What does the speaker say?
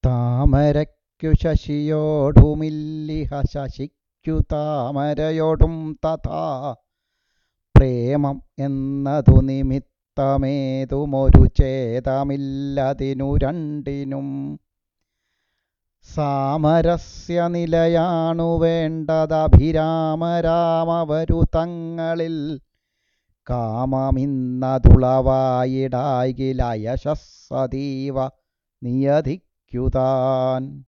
താമരയ്ക്കു ശശിയോടുമില്ലിഹ ശശിക്കു താമരയോടും തഥാ പ്രേമം എന്നതു നിമിത്തമേതുമൊരു ഛേദമില്ലതിനു രണ്ടിനും സാമരസ്യ നിലയാണു വേണ്ടതഭിരാമരാമവരു തങ്ങളിൽ കാമമിന്നതുളവായിടായിലയശസ്സതീവ നിയതിക്കുതാൻ